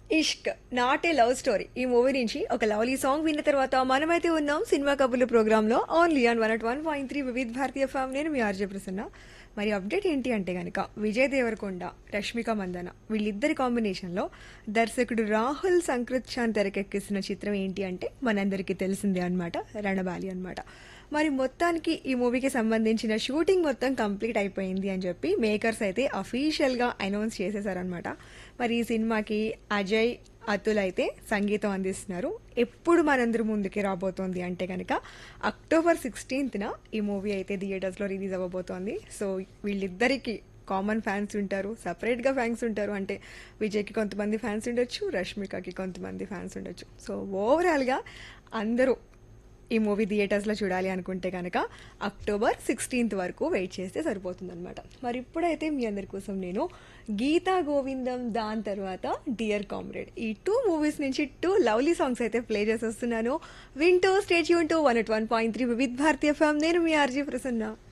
Ishq not a love story ఈ movie నుంచి ఒక లవ్లీ సాంగ్ విన్న తర్వాత మనమైతే ఉన్నాం సినిమా కబుర్లు ప్రోగ్రామ్ లో only on one at one point three Vividh Bharatiya FM నేను మీ ఆర్జే ప్రసన్న మరి అప్డేట్ ఏంటి అంటే గనక విజయ్ దేవరకొండ రష్మిక మందన వీళ్ళిద్దరి కాంబినేషన్లో దర్శకుడు రాహుల్ సంకృత్ చాన్ తెరకెక్కిస్తున్న చిత్రం ఏంటి అంటే మనందరికీ తెలిసిందే అనమాట రణబాలి అనమాట మరి మొత్తానికి ఈ మూవీకి సంబంధించిన షూటింగ్ మొత్తం కంప్లీట్ అయిపోయింది అని చెప్పి మేకర్స్ అయితే అఫీషియల్గా అనౌన్స్ చేసేసారనమాట మరి ఈ సినిమాకి అజయ్ అతుల్ అయితే సంగీతం అందిస్తున్నారు ఎప్పుడు మనందరి ముందుకి రాబోతోంది అంటే కనుక అక్టోబర్ సిక్స్టీన్త్న ఈ మూవీ అయితే థియేటర్స్లో రిలీజ్ అవ్వబోతోంది సో వీళ్ళిద్దరికి కామన్ ఫ్యాన్స్ ఉంటారు సపరేట్గా ఫ్యాన్స్ ఉంటారు అంటే విజయ్కి కొంతమంది ఫ్యాన్స్ ఉండొచ్చు రష్మికకి కొంతమంది ఫ్యాన్స్ ఉండొచ్చు సో ఓవరాల్గా అందరూ ఈ మూవీ థియేటర్స్లో చూడాలి అనుకుంటే కనుక అక్టోబర్ సిక్స్టీన్త్ వరకు వెయిట్ చేస్తే సరిపోతుందన్నమాట మరి ఇప్పుడైతే మీ అందరి కోసం నేను గీతా గోవిందం దాని తర్వాత డియర్ కామ్రేడ్ ఈ టూ మూవీస్ నుంచి టూ లవ్లీ సాంగ్స్ అయితే ప్లే చేసి వస్తున్నాను వింటూ స్టేట్ యూన్ to one at one point three with Bharatiya FM నేను మీ ఆర్జీ ప్రసన్న